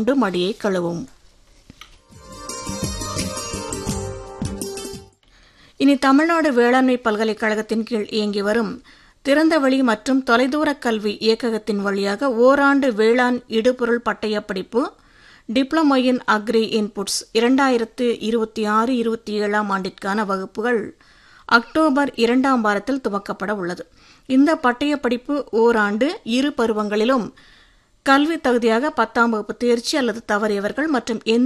கொண்டு மடியை கழுவும் இனி தமிழ்நாடு வேளாண்மை பல்கலைக்கழகத்தின் கீழ் இயங்கி வரும் திறந்தவெளி மற்றும் தொலைதூர கல்வி இயக்ககத்தின் வழியாக ஓராண்டு வேளாண் இடுபொருள் பட்டயப் படிப்பு டிப்ளமோ இன் அக்ரி இன்புட்ஸ் இரண்டாயிரத்து இருபத்தி ஆறு இருபத்தி ஏழாம் ஆண்டிற்கான வகுப்புகள் அக்டோபர் இரண்டாம் வாரத்தில் துவக்கப்பட உள்ளது இந்த பட்டய படிப்பு ஓராண்டு இரு பருவங்களிலும் கல்வி தகுதியாக பத்தாம் வகுப்பு தேர்ச்சி அல்லது தவறியவர்கள் மற்றும் எந்த